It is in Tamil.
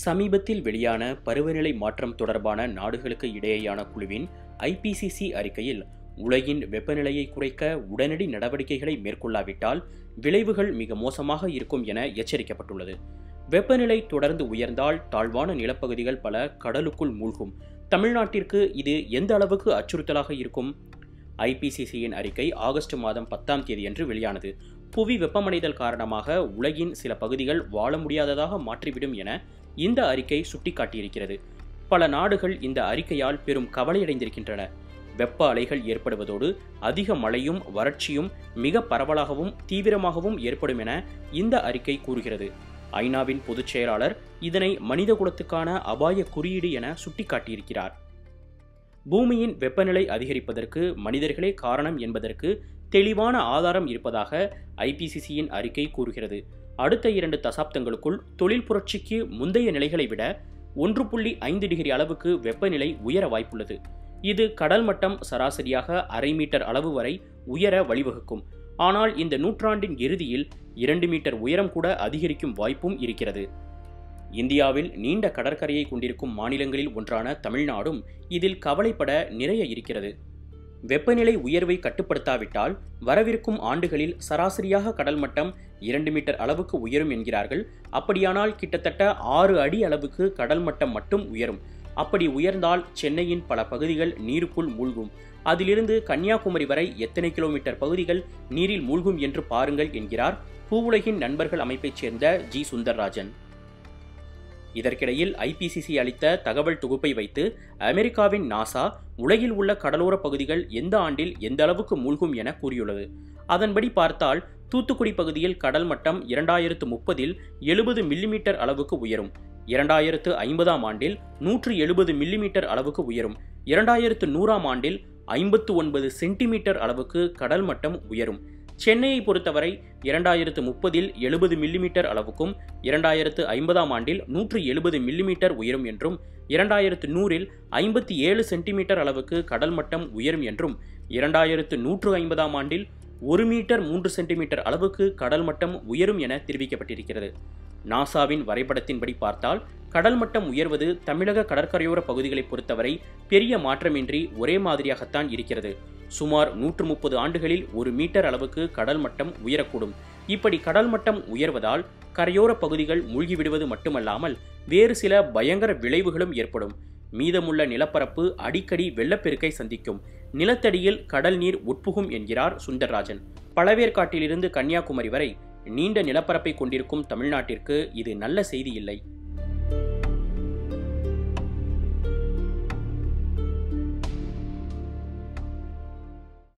சமீபத்தில் வெளியான பருவநிலை மாற்றம் தொடர்பான நாடுகளுக்கு இடையேயான குழுவின் ஐபிசிசி அறிக்கையில் உலகின் வெப்பநிலையை குறைக்க உடனடி நடவடிக்கைகளை மேற்கொள்ளாவிட்டால் விளைவுகள் மிக மோசமாக இருக்கும் என எச்சரிக்கப்பட்டுள்ளது வெப்பநிலை தொடர்ந்து உயர்ந்தால் தாழ்வான நிலப்பகுதிகள் பல கடலுக்குள் மூழ்கும் தமிழ்நாட்டிற்கு இது எந்த அளவுக்கு அச்சுறுத்தலாக இருக்கும் ஐபிசிசியின் அறிக்கை ஆகஸ்ட் மாதம் பத்தாம் தேதியன்று வெளியானது புவி வெப்பமடைதல் காரணமாக உலகின் சில பகுதிகள் வாழ முடியாததாக மாற்றிவிடும் என இந்த அறிக்கை சுட்டிக்காட்டியிருக்கிறது பல நாடுகள் இந்த அறிக்கையால் பெரும் கவலையடைந்திருக்கின்றன வெப்ப அலைகள் ஏற்படுவதோடு அதிக மழையும் வறட்சியும் மிக பரவலாகவும் தீவிரமாகவும் ஏற்படும் என இந்த அறிக்கை கூறுகிறது ஐநாவின் பொதுச் செயலாளர் இதனை மனிதகுலத்துக்கான அபாய குறியீடு என சுட்டிக்காட்டியிருக்கிறார் பூமியின் வெப்பநிலை அதிகரிப்பதற்கு மனிதர்களே காரணம் என்பதற்கு தெளிவான ஆதாரம் இருப்பதாக ஐபிசிசியின் அறிக்கை கூறுகிறது அடுத்த இரண்டு தசாப்தங்களுக்குள் தொழில் புரட்சிக்கு முந்தைய நிலைகளை விட ஒன்று புள்ளி ஐந்து டிகிரி அளவுக்கு வெப்பநிலை உயர வாய்ப்புள்ளது இது கடல் மட்டம் சராசரியாக அரை மீட்டர் அளவு வரை உயர வழிவகுக்கும் ஆனால் இந்த நூற்றாண்டின் இறுதியில் இரண்டு மீட்டர் உயரம் கூட அதிகரிக்கும் வாய்ப்பும் இருக்கிறது இந்தியாவில் நீண்ட கடற்கரையை கொண்டிருக்கும் மாநிலங்களில் ஒன்றான தமிழ்நாடும் இதில் கவலைப்பட நிறைய இருக்கிறது வெப்பநிலை உயர்வை கட்டுப்படுத்தாவிட்டால் வரவிருக்கும் ஆண்டுகளில் சராசரியாக கடல் மட்டம் இரண்டு மீட்டர் அளவுக்கு உயரும் என்கிறார்கள் அப்படியானால் கிட்டத்தட்ட ஆறு அடி அளவுக்கு கடல் மட்டம் மட்டும் உயரும் அப்படி உயர்ந்தால் சென்னையின் பல பகுதிகள் நீருக்குள் மூழ்கும் அதிலிருந்து கன்னியாகுமரி வரை எத்தனை கிலோமீட்டர் பகுதிகள் நீரில் மூழ்கும் என்று பாருங்கள் என்கிறார் பூவுலகின் நண்பர்கள் அமைப்பைச் சேர்ந்த ஜி சுந்தர்ராஜன் இதற்கிடையில் ஐபிசிசி அளித்த தகவல் தொகுப்பை வைத்து அமெரிக்காவின் நாசா உலகில் உள்ள கடலோர பகுதிகள் எந்த ஆண்டில் எந்த அளவுக்கு மூழ்கும் என கூறியுள்ளது அதன்படி பார்த்தால் தூத்துக்குடி பகுதியில் கடல் மட்டம் இரண்டாயிரத்து முப்பதில் எழுபது மில்லிமீட்டர் அளவுக்கு உயரும் இரண்டாயிரத்து ஐம்பதாம் ஆண்டில் நூற்று எழுபது மில்லிமீட்டர் அளவுக்கு உயரும் இரண்டாயிரத்து நூறாம் ஆண்டில் ஐம்பத்து ஒன்பது சென்டிமீட்டர் அளவுக்கு கடல் மட்டம் உயரும் சென்னையை பொறுத்தவரை இரண்டாயிரத்து முப்பதில் எழுபது மில்லிமீட்டர் அளவுக்கும் இரண்டாயிரத்து ஐம்பதாம் ஆண்டில் நூற்று எழுபது மில்லிமீட்டர் உயரும் என்றும் இரண்டாயிரத்து நூறில் ஐம்பத்தி ஏழு சென்டிமீட்டர் அளவுக்கு கடல் மட்டம் உயரும் என்றும் இரண்டாயிரத்து நூற்று ஐம்பதாம் ஆண்டில் ஒரு மீட்டர் மூன்று சென்டிமீட்டர் அளவுக்கு கடல் மட்டம் உயரும் என தெரிவிக்கப்பட்டிருக்கிறது நாசாவின் வரைபடத்தின்படி பார்த்தால் கடல் மட்டம் உயர்வது தமிழக கடற்கரையோர பகுதிகளை பொறுத்தவரை பெரிய மாற்றமின்றி ஒரே மாதிரியாகத்தான் இருக்கிறது சுமார் நூற்று முப்பது ஆண்டுகளில் ஒரு மீட்டர் அளவுக்கு கடல் மட்டம் உயரக்கூடும் இப்படி கடல் மட்டம் உயர்வதால் கரையோர பகுதிகள் மூழ்கிவிடுவது மட்டுமல்லாமல் வேறு சில பயங்கர விளைவுகளும் ஏற்படும் மீதமுள்ள நிலப்பரப்பு அடிக்கடி வெள்ளப்பெருக்கை சந்திக்கும் நிலத்தடியில் கடல் நீர் உட்புகும் என்கிறார் சுந்தர்ராஜன் பழவேற்காட்டிலிருந்து கன்னியாகுமரி வரை நீண்ட நிலப்பரப்பை கொண்டிருக்கும் தமிழ்நாட்டிற்கு இது நல்ல செய்தி இல்லை